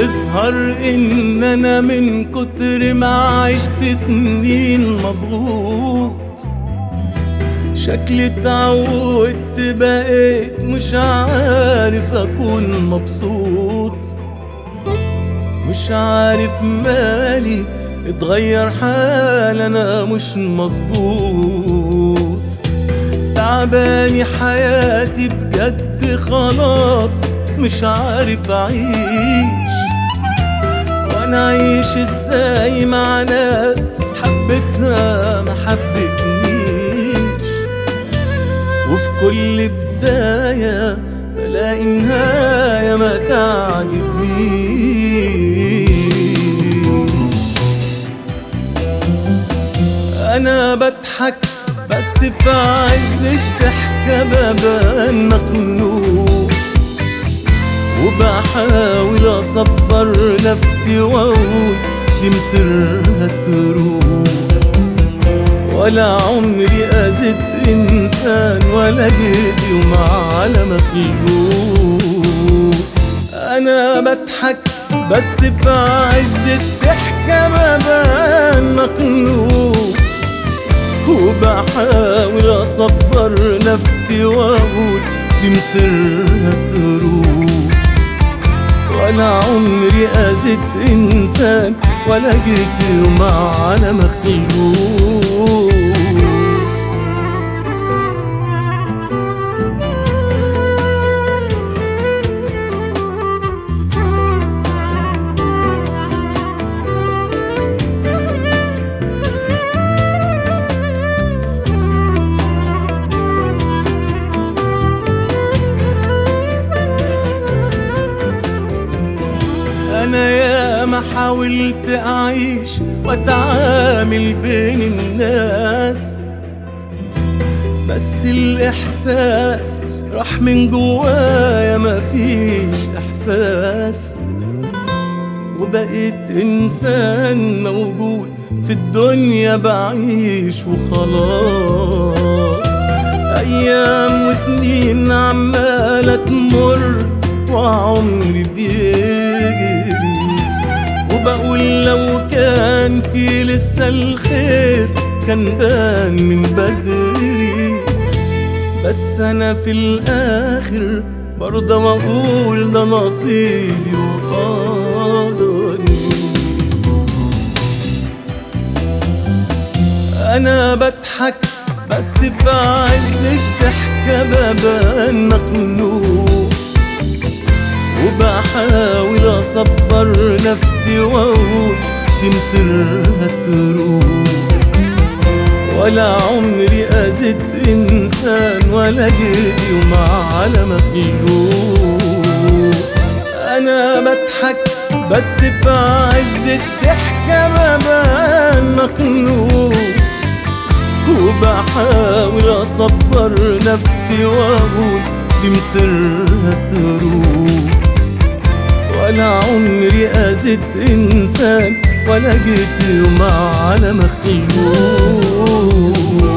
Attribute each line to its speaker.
Speaker 1: يظهر ان انا من كتر ما عشت سنين مضغوط شكلي اتعودت بقيت مش عارف اكون مبسوط مش عارف مالي اتغير حال انا مش مظبوط تعباني حياتي بجد خلاص مش عارف اعيش وانا عايش ازاي مع ناس حبتها ما حبتنيش وفي كل بداية بلاقي نهاية ما تعجبنيش انا بضحك بس في عز الضحكة ببان مخنوق وبحاول اصبر نفسي واقول دي مصيرها تروح ولا عمري اذيت انسان ولا جيت يوم على مخلوق انا بضحك بس في عز الضحكة ببان مخنوق وبحاول اصبر نفسي واقول دي مصيرها تروح ولا عمري اذيت انسان ولا جيت يوم على مخلوق انا ياما حاولت اعيش واتعامل بين الناس بس الاحساس راح من جوايا مفيش احساس وبقيت انسان موجود في الدنيا بعيش وخلاص ايام وسنين عمالة تمر وعمري بيجري وبقول لو كان في لسه الخير كان بان من بدري بس انا في الاخر برضه واقول ده نصيبي وقدري انا بضحك بس في عز الضحكة ببان مخنوق وبحاول اصبر نفسي واقول دي مصيرها تروح ولا عمري اذيت انسان ولا جيت يوم على مخلوق انا بضحك بس في عز الضحكة ببان مخنوق وبحاول اصبر نفسي واقول دي مصيرها تروح ولا عمري اذيت انسان ولا جيت يوم على مخلوق